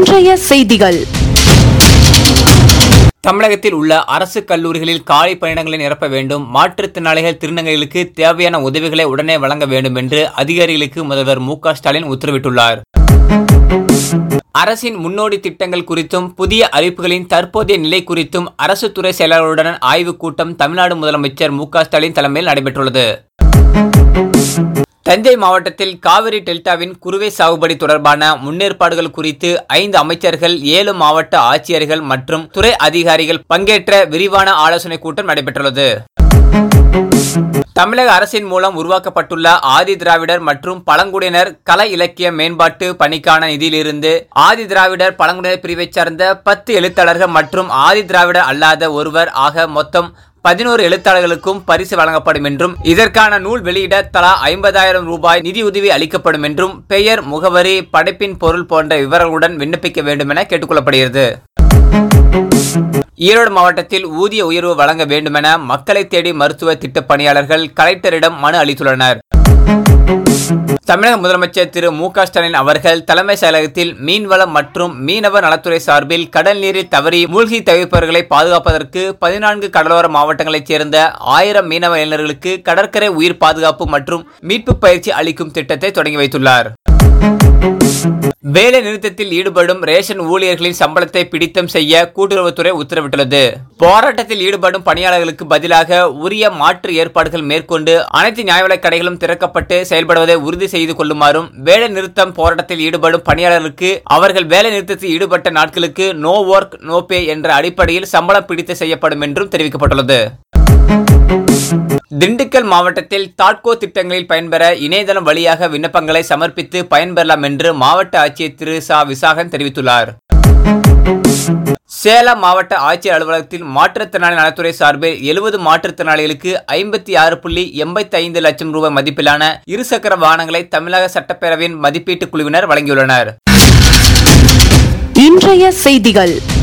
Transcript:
இன்றைய செய்திகள் தமிழகத்தில் உள்ள அரசு கல்லூரிகளில் காலி பணியிடங்களை நிரப்ப வேண்டும் மாற்றுத்திறனாளிகள் திருநங்கைகளுக்கு தேவையான உதவிகளை உடனே வழங்க வேண்டும் என்று அதிகாரிகளுக்கு முதல்வர் மு க ஸ்டாலின் உத்தரவிட்டுள்ளார் அரசின் முன்னோடி திட்டங்கள் குறித்தும் புதிய அறிவிப்புகளின் தற்போதைய நிலை குறித்தும் அரசு துறை செயலாளருடன் ஆய்வுக் கூட்டம் தமிழ்நாடு முதலமைச்சர் மு க ஸ்டாலின் தலைமையில் நடைபெற்றுள்ளது தஞ்சை மாவட்டத்தில் காவிரி டெல்டாவின் குறுவை சாகுபடி தொடர்பான முன்னேற்பாடுகள் குறித்து ஐந்து அமைச்சர்கள் ஏழு மாவட்ட ஆட்சியர்கள் மற்றும் துறை அதிகாரிகள் பங்கேற்ற விரிவான ஆலோசனைக் கூட்டம் நடைபெற்றுள்ளது தமிழக அரசின் மூலம் உருவாக்கப்பட்டுள்ள ஆதி திராவிடர் மற்றும் பழங்குடியினர் கலை இலக்கிய மேம்பாட்டு பணிக்கான நிதியிலிருந்து ஆதி திராவிடர் பழங்குடியினர் பிரிவைச் சார்ந்த பத்து எழுத்தாளர்கள் மற்றும் ஆதி திராவிடர் அல்லாத ஒருவர் ஆக மொத்தம் பதினோரு எழுத்தாளர்களுக்கும் பரிசு வழங்கப்படும் என்றும் இதற்கான நூல் வெளியிட தலா ஐம்பதாயிரம் ரூபாய் நிதியுதவி அளிக்கப்படும் என்றும் பெயர் முகவரி படைப்பின் பொருள் போன்ற விவரங்களுடன் விண்ணப்பிக்க வேண்டும் என கேட்டுக்கொள்ளப்படுகிறது ஈரோடு மாவட்டத்தில் ஊதிய உயர்வு வழங்க வேண்டுமென மக்களை தேடி மருத்துவ திட்ட பணியாளர்கள் கலெக்டரிடம் மனு அளித்துள்ளனர் தமிழக முதலமைச்சர் திரு மு க ஸ்டாலின் அவர்கள் தலைமை செயலகத்தில் மீன்வளம் மற்றும் மீனவ நலத்துறை சார்பில் கடல் நீரில் தவறி மூழ்கி தவிப்பவர்களை பாதுகாப்பதற்கு பதினான்கு கடலோர மாவட்டங்களைச் சேர்ந்த ஆயிரம் மீனவ இளைஞர்களுக்கு கடற்கரை உயிர் பாதுகாப்பு மற்றும் மீட்பு பயிற்சி அளிக்கும் திட்டத்தை தொடங்கி வைத்துள்ளார் வேலை நிறுத்தத்தில் ஈடுபடும் ரேஷன் ஊழியர்களின் சம்பளத்தை பிடித்தம் செய்ய கூட்டுறவுத்துறை உத்தரவிட்டுள்ளது போராட்டத்தில் ஈடுபடும் பணியாளர்களுக்கு பதிலாக உரிய மாற்று ஏற்பாடுகள் மேற்கொண்டு அனைத்து நியாய விலைக் கடைகளும் திறக்கப்பட்டு செயல்படுவதை உறுதி செய்து கொள்ளுமாறும் வேலை நிறுத்தம் போராட்டத்தில் ஈடுபடும் பணியாளர்களுக்கு அவர்கள் வேலை நிறுத்தத்தில் ஈடுபட்ட நாட்களுக்கு நோ ஒர்க் நோ பே என்ற அடிப்படையில் சம்பளம் பிடித்து செய்யப்படும் என்றும் தெரிவிக்கப்பட்டுள்ளது திண்டுக்கல் மாவட்டத்தில் தாட்கோ திட்டங்களில் பயன்பெற இணையதளம் வழியாக விண்ணப்பங்களை சமர்ப்பித்து பயன்பெறலாம் என்று மாவட்ட ஆட்சியர் திரு சா விசாகன் தெரிவித்துள்ளார் சேலம் மாவட்ட ஆட்சியர் அலுவலகத்தில் மாற்றுத்திறனாளி நலத்துறை சார்பில் எழுபது மாற்றுத்திறனாளிகளுக்கு ஐம்பத்தி ஆறு புள்ளி எண்பத்தி ஐந்து லட்சம் ரூபாய் மதிப்பிலான இருசக்கர வாகனங்களை தமிழக சட்டப்பேரவையின் மதிப்பீட்டு குழுவினர் வழங்கியுள்ளனர் இன்றைய செய்திகள்